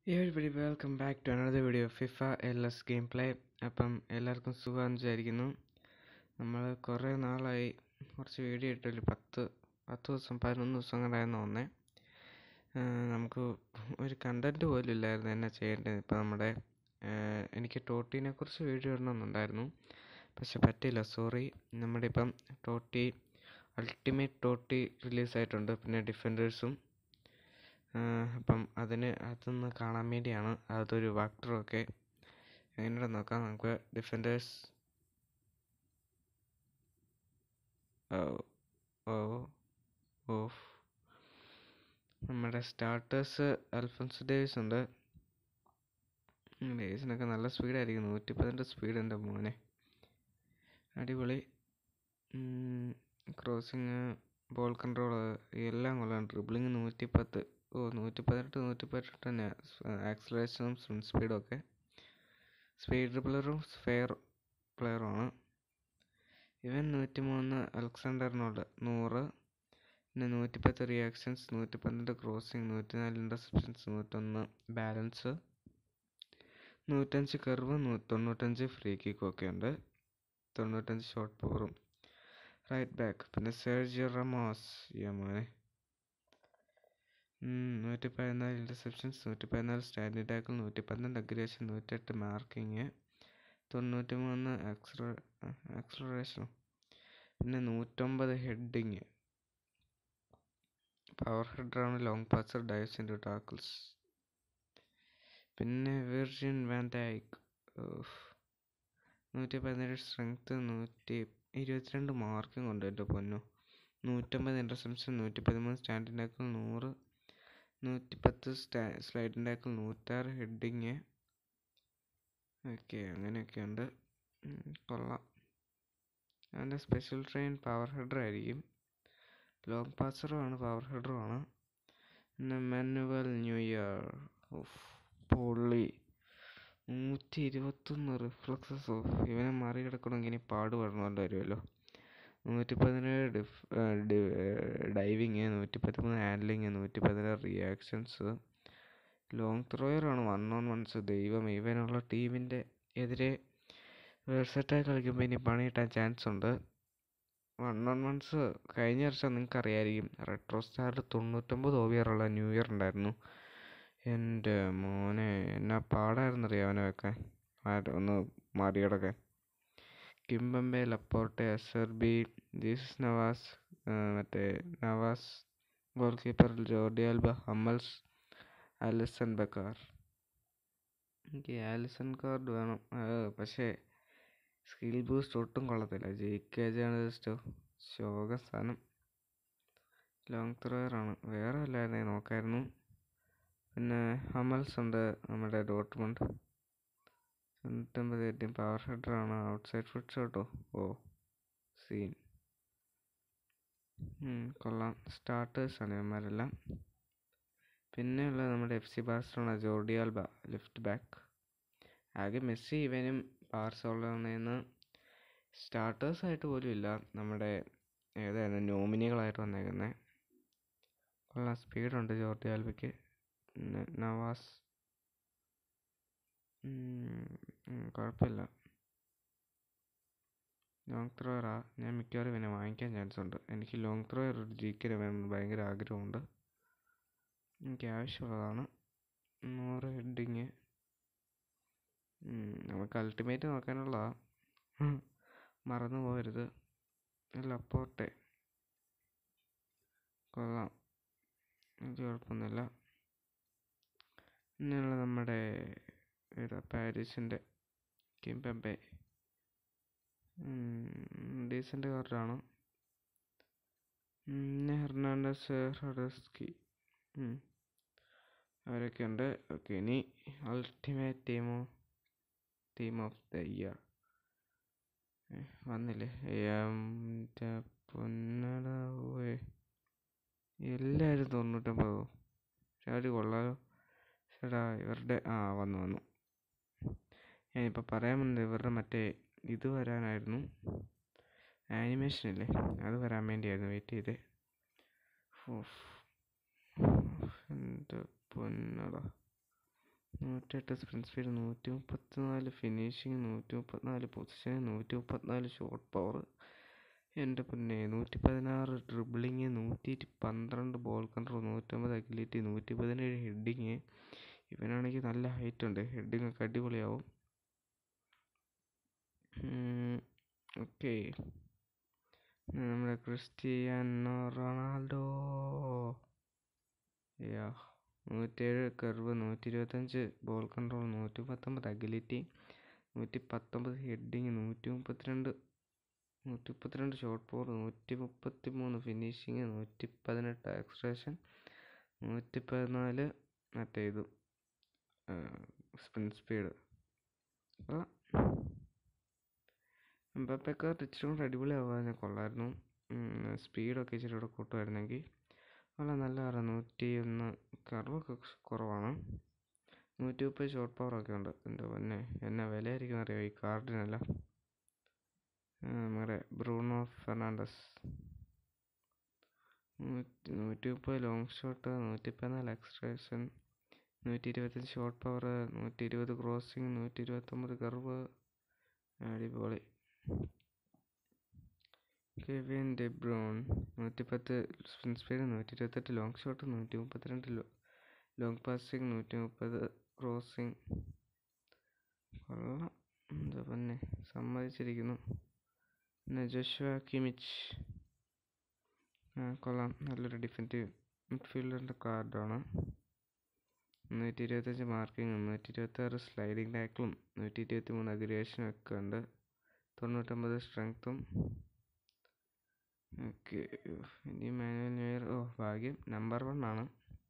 everybody welcome back to another video of FIFA L S game play അപ്പം എല്ലാവർക്കും സുഖമാണെന്ന് വിചാരിക്കുന്നു നമ്മൾ കുറേ നാളായി കുറച്ച് വീഡിയോ ഇട്ടൊരു പത്ത് പത്ത് ദിവസം പതിനൊന്ന് ദിവസം കൊണ്ടായിരുന്നു വന്നേ നമുക്ക് ഒരു കണ്ടൻറ്റ് പോലും ഇല്ലായിരുന്നു എന്നാ ചെയ്യേണ്ടത് ഇപ്പം നമ്മുടെ ആഹ് എനിക്ക് ടോട്ടീനെ കുറിച്ച് വീഡിയോ ഇടണമെന്നുണ്ടായിരുന്നു പക്ഷെ പറ്റില്ല സോറി നമ്മുടെ ഇപ്പം ടോട്ടി അൾട്ടിമേറ്റ് ടോട്ടി റിലീസായിട്ടുണ്ട് പിന്നെ ഡിഫൻഡേഴ്സും അപ്പം അതിന് അതൊന്ന് കാണാൻ വേണ്ടിയാണ് അതൊരു വാക്ടറും ഒക്കെ എങ്ങനെയുണ്ടെന്ന് നോക്കാം നമുക്ക് ഡിഫൻഡേഴ്സ് ഓ ഓഫ് നമ്മുടെ സ്റ്റാർട്ടേഴ്സ് അൽഫോൻസ് ഡേവിസ് ഉണ്ട് ഡേവിസിനൊക്കെ നല്ല സ്പീഡായിരിക്കും നൂറ്റി പതിനെട്ട് സ്പീഡ് എൻ്റെ മോനെ അടിപൊളി ക്രോസിങ് ബോൾ കൺട്രോൾ എല്ലാം കൊള്ളാം ഡ്രിബിളിങ് നൂറ്റി പത്ത് ഓ നൂറ്റി പതിനെട്ട് നൂറ്റി പതിനെട്ട് തന്നെ ആക്സലറേഷനും സ്വിം സ്പീഡും ഒക്കെ സ്പീഡ് ഡ്രിബിളറും ഫെയർ പ്ലെയറുമാണ് ഇവൻ നൂറ്റി മൂന്ന് അലക്സാണ്ടറിനോട് നൂറ് പിന്നെ നൂറ്റിപ്പത്ത് റിയാക്ഷൻസ് നൂറ്റി പന്ത്രണ്ട് ക്രോസിങ് നൂറ്റിനാല് ഇൻ്റർസെപ്ഷൻസ് നൂറ്റൊന്ന് ബാലൻസ് നൂറ്റഞ്ച് കർവ് നൂ തൊണ്ണൂറ്റഞ്ച് ഫ്രീ കിക്കും ഒക്കെ ഉണ്ട് തൊണ്ണൂറ്റഞ്ച് ഷോട്ട് പവറും റൈറ്റ് ബാക്ക് പിന്നെ സെർജിയോ റമോസ് യമോനെ നൂറ്റി പതിനാല് ഇൻ്റർസെപ്ഷൻസ് നൂറ്റി പതിനാല് സ്റ്റാൻഡിംഗ് ടാക്കിൾ നൂറ്റി പന്ത്രണ്ട് അഗ്രേഷൻ നൂറ്റെട്ട് മാർക്കിങ് തൊണ്ണൂറ്റി മൂന്ന് ആക്സലറ ആക്സലറേഷനും പിന്നെ നൂറ്റൊമ്പത് ഹെഡിങ് പവർ ഹെഡറാണ് long passer dives into tackles പിന്നെ വിർജിൻ വാൻ ഡൈക്ക് നൂറ്റി പതിനേഴ് സ്ട്രെങ്ത്ത് നൂറ്റി ഇരുപത്തിരണ്ട് മാർക്കിംഗ് ഉണ്ട് എൻ്റെ പൊന്നു നൂറ്റമ്പത് ഇൻ്റർസെപ്ഷൻ നൂറ്റി പതിമൂന്ന് സ്റ്റാൻഡിംഗ് ടാക്കിൾ നൂറ് നൂറ്റി പത്ത് സ്റ്റാ സ്ലൈഡിംഗ് ടാക്കിൾ നൂറ്റാറ് ഹെഡിങ് ഓക്കെ അങ്ങനെയൊക്കെ ഉണ്ട് കൊള്ളാം അതിൻ്റെ സ്പെഷ്യൽ ട്രെയിൻ പവർ ഹെഡർ ആയിരിക്കും ലോങ് പാസറുമാണ് പവർ ഹെഡറുമാണ് പിന്നെ മാനുവൽ ന്യൂ ഇയർ ഓഫ് പൊള്ളി നൂറ്റി ഇരുപത്തൊന്ന് റിഫ്ലക്സസ് ഓഫ് ഇവനെ മറികടക്കണമെങ്കിൽ ഇനി പാടുപെടേണ്ടി വരുമല്ലോ നൂറ്റി പതിനേഴ് ഡിഫ് ഡൈവിങ് നൂറ്റി പതിമൂന്ന് ഹാൻഡ്ലിങ് നൂറ്റി പതിനാറ് റിയാക്ഷൻസ് ലോങ് ത്രോയറാണ് വൺ ഓൺ വൺസ് ദൈവം ഇവനുള്ള ടീമിൻ്റെ എതിരെ വേഴ്സറ്റായി കളിക്കുമ്പോൾ ഇനി പണി കിട്ടാൻ ചാൻസ് ഉണ്ട് വൺ ഓൺ വൺസ് കഴിഞ്ഞ വർഷം നിങ്ങൾക്ക് അറിയായിരിക്കും റെട്രോ സ്റ്റാറിൽ തൊണ്ണൂറ്റൊമ്പത് ഓവിയറുള്ള ന്യൂ ഇയർ ഉണ്ടായിരുന്നു എൻ്റെ മോനെ എന്നാ പാടായിരുന്നു അറിയാം അവനെ വെക്കാൻ ഒന്ന് മറികടക്കാൻ കിംബംബെ ലപ്പോർട്ടെ എസർബി ജീസസ് നവാസ് മറ്റേ Navas goalkeeper Jordi Alba Hummels Alisson Becker എനിക്ക് ആലിസൺ കാർഡ് വേണം പക്ഷേ സ്കിൽ ബൂസ്റ്റ് ഒട്ടും കൊള്ളത്തില്ല ജയിക്കേജ് ആണ് ജസ്റ്റ് ശോക സ്ഥാനം ലോങ് ത്രോയറാണ് വേറെ വല്ലായിരുന്നേ നോക്കായിരുന്നു പിന്നെ ഹമൽസ് ഉണ്ട് നമ്മുടെ ഡോട്ട്മണ്ട് തൊണ്ണൂറ്റൊമ്പത് ഏറ്റവും പവർ ഹെഡറാണ് ഔട്ട് സൈഡ് ഫുഡ് ഷോട്ടോ ഓ സീൻ കൊള്ളാം സ്റ്റാർട്ടേഴ്സാണ് ഇവന്മാരെല്ലാം പിന്നെ ഉള്ളത് നമ്മുടെ F C Barcelona Jordi Alba left back ആകെ മെസ്സി ഇവനും ബാർസലോണയിൽ സ്റ്റാർട്ടേഴ്സ് ആയിട്ട് പോലും ഇല്ല നമ്മുടെ ഏതായിരുന്നു നോമിനികളായിട്ട് വന്നേക്കുന്നത് കൊള്ളാം സ്പീഡുണ്ട് ജോർഡി ആൽബയ്ക്ക് പിന്നെ നവാസ് കുഴപ്പമില്ല ലോങ് ത്രോയറാ ഞാൻ മിക്കവാറും ഇവനെ വാങ്ങിക്കാൻ ചാൻസ് ഉണ്ട് എനിക്ക് ലോങ് ത്രോയർ ഒരു ജിക്കിന് വേണമെന്ന് ഭയങ്കര ആഗ്രഹമുണ്ട് എനിക്ക് ആവശ്യമുള്ളതാണ് നൂറ് ഹെഡിങ് നമുക്ക് അൾട്ടിമേറ്റ് നോക്കാനുള്ളതാ മറന്നു പോകരുത് ലപ്പോട്ടെ കൊള്ളാം എനിക്ക് കുഴപ്പമൊന്നുമില്ല പിന്നെയുള്ള നമ്മുടെ ഏതാ പാരീസിൻ്റെ കിംപെമ്പെ ഡീസൻ്റ് കാർഡാണ് പിന്നെ ഹെർണാണ്ടസ് ഹെർഡസ്കി അവരൊക്കെ ഉണ്ട് ഓക്കെ ഇനി അൾട്ടിമേറ്റ് ടീമോ ടീം ഓഫ് ദ ഇയർ വന്നില്ലേ പൊന്നടാ ഓയ് എല്ലാവരും തൊണ്ണൂറ്റൊമ്പതോ അവർ കൊള്ളാലോ ചേട്ടാ ഇവരുടെ ആ വന്നു വന്നു ഞാനിപ്പോൾ പറയാൻ വന്നത് ഇവരുടെ മറ്റേ ഇത് വരാനായിരുന്നു ആനിമേഷൻ ഇല്ലേ അത് വരാൻ വേണ്ടിയായിരുന്നു വെയിറ്റ് ചെയ്തേ ഓഫ് എൻ്റെ പൊന്നടാ നൂറ്റെട്ട് സ്പ്രിന്റ് സ്പീഡ് നൂറ്റി മുപ്പത്തിനാല് ഫിനിഷിങ് നൂറ്റി മുപ്പത്തിനാല് പൊസിഷൻ നൂറ്റി മുപ്പത്തിനാല് ഷോട്ട് പവർ എൻ്റെ പൊന്നെ നൂറ്റി പതിനാറ് ഡ്രിബിളിങ് നൂറ്റി പന്ത്രണ്ട് ബോൾ കൺട്രോൾ നൂറ്റമ്പത് അഗ്ലിറ്റി നൂറ്റി പതിനേഴ് ഹെഡിങ് ഇവനാണെങ്കിൽ നല്ല ഹൈറ്റ് ഉണ്ട് ഹെഡിങ് ഒക്കെ അടിപൊളിയാവും ഓക്കെ നമ്മുടെ ക്രിസ്റ്റിയാനോ റൊണാൾഡോ യാ നൂറ്റേഴ് കർവ് നൂറ്റി ഇരുപത്തഞ്ച് ബോൾ കൺട്രോൾ നൂറ്റി പത്തൊമ്പത് അഗിലിറ്റി നൂറ്റി പത്തൊമ്പത് ഹെഡിങ് നൂറ്റി മുപ്പത്തിരണ്ട് നൂറ്റി മുപ്പത്തിരണ്ട് ഷോട്ട് പവർ നൂറ്റി മുപ്പത്തി മൂന്ന് ഫിനിഷിങ് നൂറ്റി പതിനെട്ട് എക്സ്ട്രേഷൻ നൂറ്റി പതിനാല് മറ്റേ ഇത് സ്പ്രിന്റ് സ്പീഡ് അപ്പോൾ എംബാപ്പയൊക്കെ ഇച്ചിരി കൂടെ അടിപൊളിയാവാൻ കൊള്ളായിരുന്നു സ്പീഡൊക്കെ ഇച്ചിരി കൂടെ കൂട്ടുമായിരുന്നെങ്കിൽ വളരെ നല്ല നൂറ്റി ഒന്ന് കർവൊക്കെ കുറവാണ് നൂറ്റി മുപ്പത് ഷോട്ട് പവറൊക്കെ ഉണ്ട് എൻ്റെ പൊന്നെ എന്നാ വിലയായിരിക്കും അറിയാം ഈ കാർഡിനെല്ലാം നമ്മുടെ ബ്രൂണോ ഫെർണാണ്ടസ് നൂറ്റി നൂറ്റി മുപ്പത് ലോങ് ഷോട്ട് നൂറ്റി പതിനാല് എക്സ്ട്രേഷൻ നൂറ്റി ഇരുപത്തഞ്ച് ഷോട്ട് പവർ നൂറ്റി ഇരുപത് ക്രോസിങ് നൂറ്റി ഇരുപത്തൊമ്പത് കർവ് അടിപൊളി കെവിൻ ഡെബ്രോൺ നൂറ്റിപ്പത്ത് സ്പിൻ സ്പീഡ് നൂറ്റി ഇരുപത്തെട്ട് ലോങ് ഷോട്ട് നൂറ്റി മുപ്പത്തിരണ്ട് ലോങ് പാസിങ് നൂറ്റി മുപ്പത് ക്രോസിങ് കൊള്ളാം എന്താ പിന്നെ സമ്മതിച്ചിരിക്കുന്നു പിന്നെ ജോഷുവ കിമിച്ച് കൊള്ളാം നല്ലൊരു ഡിഫൻറ്റീവ് മിഡ്ഫീൽഡറിൻ്റെ കാർഡാണ് നൂറ്റി ഇരുപത്തഞ്ച് മാർക്കിങ് നൂറ്റി ഇരുപത്താറ് സ്ലൈഡിങ് ടാക്കിളും നൂറ്റി ഇരുപത്തി മൂന്ന് അഗ്രേഷനും ഒക്കെ ഉണ്ട് തൊണ്ണൂറ്റൊമ്പത് സ്ട്രെങ്ത്തും ഓക്കെ ഇനി മാനുവൽ ന്യൂയർ ഓ ഭാഗ്യം നമ്പർ വൺ ആണ്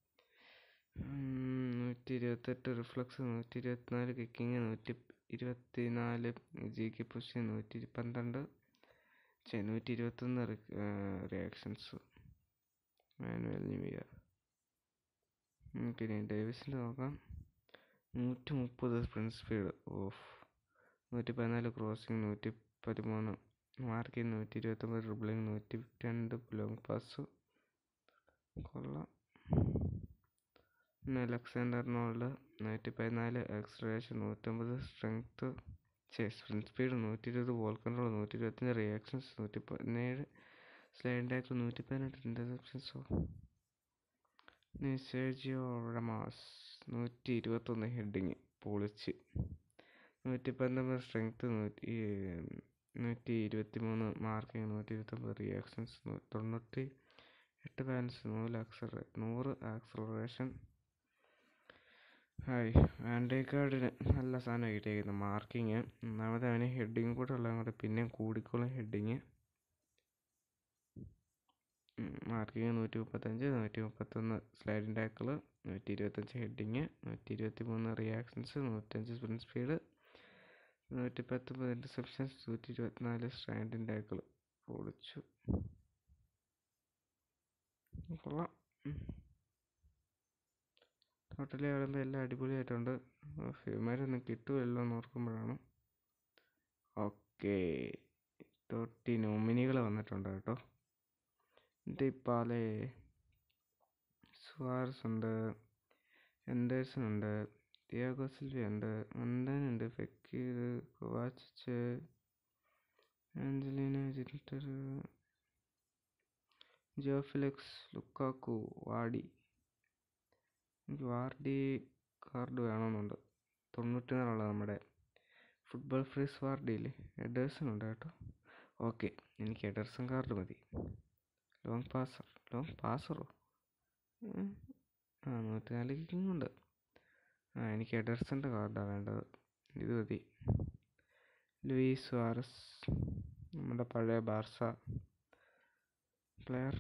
നൂറ്റി ഇരുപത്തെട്ട് റിഫ്ലക്സ് നൂറ്റി ഇരുപത്തിനാല് കിക്കിങ് നൂറ്റി ഇരുപത്തി നാല് ജി കെ പുഷ് നൂറ്റി പന്ത്രണ്ട് ചെ നൂറ്റി ഇരുപത്തൊന്ന് റിയാക്ഷൻസ് മാനുവൽ ന്യൂ ഇയർ പിന്നെ ഡേവിസിൻ്റെ നോക്കാം നൂറ്റി മുപ്പത് സ്പ്രിന്റ് സ്പീഡ് ഓഫ് നൂറ്റി പതിനാല് ക്രോസിങ് നൂറ്റി പതിമൂന്ന് മാർക്കിങ് നൂറ്റി ഇരുപത്തൊമ്പത് ഡ്രിബിളിങ് നൂറ്റി രണ്ട് ലോങ് പാസ് കൊള്ളാം പിന്നെ അലക്സാണ്ടർ നോൾഡ് നൂറ്റി പതിനാല് എക്സ്ട്രേഷൻ നൂറ്റമ്പത് സ്ട്രെങ്ത്ത് സ്പ്രിന്റ് സ്പീഡ് നൂറ്റി ഇരുപത് ബോൾ കൺട്രോൾ നൂറ്റി ഇരുപത്തഞ്ച് റിയാക്ഷൻസ് നൂറ്റി പതിനേഴ് സ്ലൈഡ് ടാക്കിൾ നൂറ്റി പതിനെട്ട് ഇൻ്റർസെപ്ഷൻസോ സെർജിയോ റമാസ് നൂറ്റി ഇരുപത്തൊന്ന് ഹെഡിങ് പൊളിച്ച് നൂറ്റി പത്തൊമ്പത് സ്ട്രെങ്ത്ത് നൂറ്റി നൂറ്റി ഇരുപത്തി മൂന്ന് മാർക്കിങ് നൂറ്റി ഇരുപത്തൊമ്പത് റിയാക്ഷൻസ് തൊണ്ണൂറ്റി എട്ട് ബാലൻസ് നൂറ് ആക്സലറേ നൂറ് ആക്സലറേഷൻ ഹായ് ആൻഡേക്കാർഡിന് നല്ല സാധനം കിട്ടിയിരിക്കുന്നു മാർക്കിങ് ഒന്നാമത് അവന് ഹെഡിങ് കൂടെ ഉള്ളത് കൊണ്ട് പിന്നെയും കൂടിക്കോളും ഹെഡിങ് മാർക്കിങ് നൂറ്റി മുപ്പത്തഞ്ച് നൂറ്റി മുപ്പത്തൊന്ന് സ്ലൈഡിങ് ടാക്കിള് നൂറ്റി ഇരുപത്തഞ്ച് ഹെഡിങ് നൂറ്റി ഇരുപത്തി മൂന്ന് റിയാക്ഷൻസ് നൂറ്റഞ്ച് സ്പ്രിന്റ് സ്പീഡ് നൂറ്റി പത്തൊമ്പത് ഇൻ്റർസെപ്ഷൻസ് നൂറ്റി ഇരുപത്തിനാല് സ്ട്രാൻഡിങ് ടാക്കിള് പൊളിച്ചു കൊള്ളാം ടോട്ടലി ആകുമ്പോൾ എല്ലാം അടിപൊളിയായിട്ടുണ്ട് ഫിമാരൊന്നും കിട്ടുമല്ലോ എന്ന് ഓർക്കുമ്പോഴാണ് ഓക്കെ തൊട്ടി നോമിനികൾ വന്നിട്ടുണ്ട് കേട്ടോ ഡിപ്പാലെ സുവാർസ് ഉണ്ട് എൻഡേഴ്സൺ ഉണ്ട് തിയാഗോ സിൽവ ഉണ്ട് അന്തൻ ഉണ്ട് ഫെക്കീർ കൊവാച്ചിച്ച് ആഞ്ചലീന ജിൻറ്റർ ജോഫിലെക്സ് ലുക്കാക്കു വാടി എനിക്ക് വാർഡി കാർഡ് വേണമെന്നുണ്ട് തൊണ്ണൂറ്റിനാലുള്ള നമ്മുടെ ഫുട്ബോൾ ഫ്രീസ് വാർഡിയില്ലേ എഡേഴ്സൺ ഉണ്ട് കേട്ടോ ഓക്കെ എനിക്ക് എഡേഴ്സൺ കാർഡ് മതി ലോങ് പാസർ ലോങ് പാസറോ ആ നൂറ്റിനാല് കിക്കിംഗ് ഉണ്ട് ആ എനിക്ക് എഡേഴ്സൻ്റെ കാർഡാണ് വേണ്ടത് ഇത് മതി ലൂയിസ് സുവാരസ് നമ്മുടെ പഴയ ബാർസ പ്ലെയർ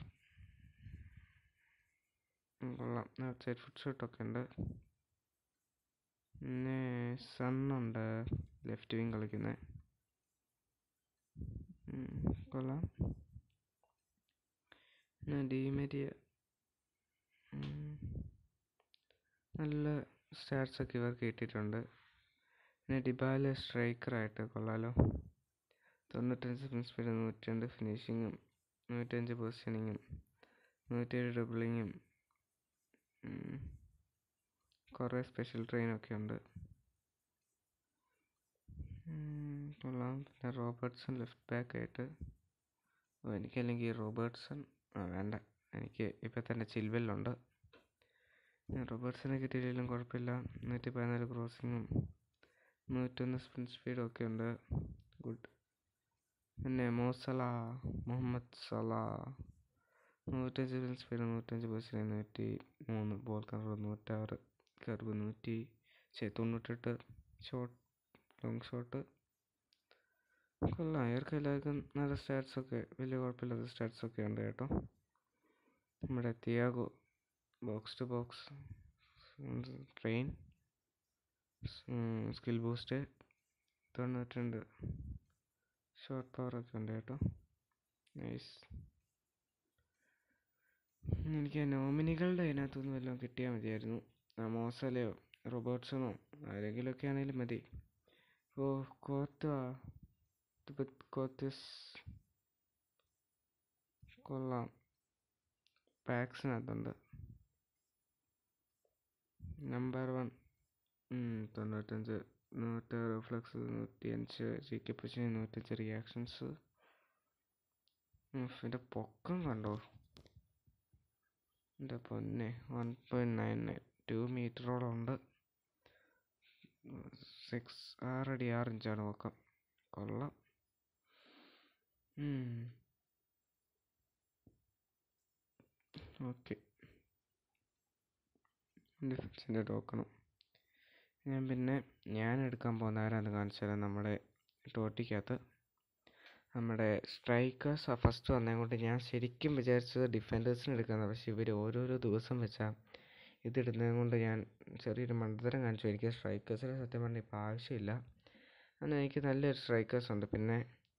കൊള്ളാം സൈഡ് ഫുഡ് ഷോട്ടൊക്കെ ഉണ്ട് പിന്നെ സണ്ണുണ്ട് ലെഫ്റ്റ് വിങ് കളിക്കുന്നത് കൊള്ളാം പിന്നെ ഡിമരിയ നല്ല സ്റ്റാറ്റ്സ് ഒക്കെ ഇവർക്ക് കിട്ടിയിട്ടുണ്ട് പിന്നെ ഡിബാല സ്ട്രൈക്കറായിട്ട് കൊള്ളാലോ തൊണ്ണൂറ്റഞ്ച് സ്പിൻ സ്പീഡ് നൂറ്റിരണ്ട് ഫിനിഷിങ്ങും നൂറ്റഞ്ച് പൊസിഷനിങ്ങും നൂറ്റേഴ് ഡബിളിങ്ങും കുറേ സ്പെഷ്യൽ ട്രെയിനൊക്കെ ഉണ്ട് ഉം, കൊള്ളാം പിന്നെ റോബർട്ട്സൺ ലെഫ്റ്റ് ബാക്ക് ആയിട്ട് ഓ എനിക്കല്ലെങ്കിൽ റോബർട്ട്സൺ ആ വേണ്ട എനിക്ക് ഇപ്പം തന്നെ ചിൽവെല്ലുണ്ട് ഞാൻ റോബർട്ട്സനെ കിട്ടിയില്ലെങ്കിലും കുഴപ്പമില്ല നൂറ്റി പതിനാല് ക്രോസിങ്ങും നൂറ്റൊന്ന് സ്പിൻ സ്പീഡും ഒക്കെ ഉണ്ട് ഗുഡ് പിന്നെ മോസല മുഹമ്മദ് സലാ നൂറ്റഞ്ച് സ്പിൻ സ്പീഡ് നൂറ്റഞ്ച് പൊസിഷൻ നൂറ്റി മൂന്ന് ബോൾ കറവ് നൂറ്റാറ് കർവ് നൂറ്റി ശരി തൊണ്ണൂറ്റെട്ട് ഷോട്ട് ലോങ് ഷോട്ട് കൊള്ളാം ഇവർക്ക് എല്ലാവർക്കും നല്ല സ്റ്റാറ്റ്സ് ഒക്കെ വലിയ കുഴപ്പമില്ലാത്ത സ്റ്റാറ്റ്സ് ഒക്കെ ഉണ്ട് കേട്ടോ നമ്മുടെ Tiago box to box train skill boost തൊണ്ണൂറ്റിരണ്ട് ഷോർട്ട് പവർ ഒക്കെ ഉണ്ട് കേട്ടോ നൈസ് എനിക്ക് നോമിനികളുടെ അതിനകത്തുനിന്ന് വല്ലതും കിട്ടിയാൽ മതിയായിരുന്നു ആ മോസലയോ റോബോട്ട്സണോ ആരെങ്കിലുമൊക്കെ ആണെങ്കിലും മതി ഓ കോത്ത കോത്തിസ് കൊള്ളാം പാക്സിനകത്തുണ്ട് നമ്പർ വൺ തൊണ്ണൂറ്റഞ്ച് നൂറ്റാറ് റിഫ്ലക്സ് നൂറ്റിയഞ്ച് ജി കെ പൊസിഷൻ നൂറ്റഞ്ച് റിയാക്ഷൻസ് ഇതിൻ്റെ പൊക്കം കണ്ടോ എൻ്റെ പൊന്നെ one point nine nine two മീറ്ററോളം ഉണ്ട് സിക്സ് ആറടി ആറ് ഇഞ്ചാണ് പൊക്കം കൊള്ളാം ഓക്കെ ഡിഫൻസിൻ്റെ ടോക്കണും ഞാൻ പിന്നെ ഞാൻ എടുക്കാൻ പോകുന്ന ആരാന്ന് കാണിച്ചു തരാം നമ്മുടെ ടോട്ടിക്കകത്ത് നമ്മുടെ സ്ട്രൈക്കേഴ്സ് ഫസ്റ്റ് വന്നേ കൊണ്ട് ഞാൻ ശരിക്കും വിചാരിച്ചത് ഡിഫൻഡേഴ്സിന് എടുക്കാമെന്ന് പക്ഷേ ഇവർ ഓരോരോ ദിവസം വെച്ചാൽ ഇതിടുന്നത് കൊണ്ട് ഞാൻ ചെറിയൊരു മണ്ടത്തരം കാണിച്ചു എനിക്ക് സ്ട്രൈക്കേഴ്സിനെ സത്യം പറഞ്ഞാൽ ഇപ്പോൾ ആവശ്യമില്ല അങ്ങനെ എനിക്ക് നല്ലൊരു സ്ട്രൈക്കേഴ്സ് ഉണ്ട് പിന്നെ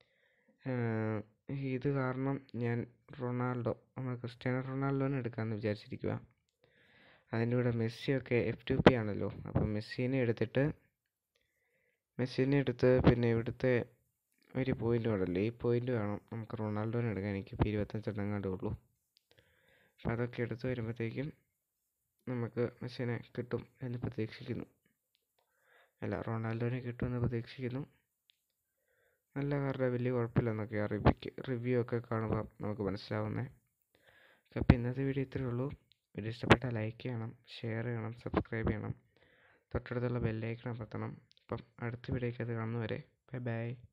ഇത് കാരണം ഞാൻ റൊണാൾഡോ നമ്മൾ ക്രിസ്ത്യാനോ റൊണാൾഡോനെ എടുക്കാമെന്ന് വിചാരിച്ചിരിക്കുക അതിൻ്റെ കൂടെ മെസ്സിയൊക്കെ എഫ് ടു പി ആണല്ലോ അപ്പം മെസ്സിനെ എടുത്തിട്ട് മെസ്സിനെ എടുത്ത് പിന്നെ ഇവിടുത്തെ ഒരു പോയിൻ്റ് ഉണ്ടല്ലോ ഈ പോയിൻ്റ് വേണം നമുക്ക് റൊണാൾഡോനെ എടുക്കാൻ എനിക്ക് ഇപ്പോൾ ഇരുപത്തഞ്ചെണ്ണം കണ്ടേ ഉള്ളൂ അപ്പോൾ അതൊക്കെ എടുത്ത് വരുമ്പോഴത്തേക്കും നമുക്ക് മെസ്സിനെ കിട്ടും എന്ന് പ്രതീക്ഷിക്കുന്നു അല്ല റൊണാൾഡോനെ കിട്ടുമെന്ന് പ്രതീക്ഷിക്കുന്നു നല്ല കാരുടെ വലിയ കുഴപ്പമില്ലെന്നൊക്കെ റിവ്യൂക്ക് റിവ്യൂ ഒക്കെ കാണുമ്പോൾ നമുക്ക് മനസ്സിലാവുന്നത് അപ്പോൾ ഇന്നത്തെ വീഡിയോ ഇത്രയേ ഉള്ളൂ വീഡിയോ ഇഷ്ടപ്പെട്ടാൽ ലൈക്ക് ചെയ്യണം ഷെയർ ചെയ്യണം സബ്സ്ക്രൈബ് ചെയ്യണം തൊട്ടടുത്തുള്ള ബെല്ലൈക്കൺ അമർത്തണം അപ്പം അടുത്ത വീഡിയോയ്ക്ക് അത് കാണുന്നവരെ ബൈ ബൈ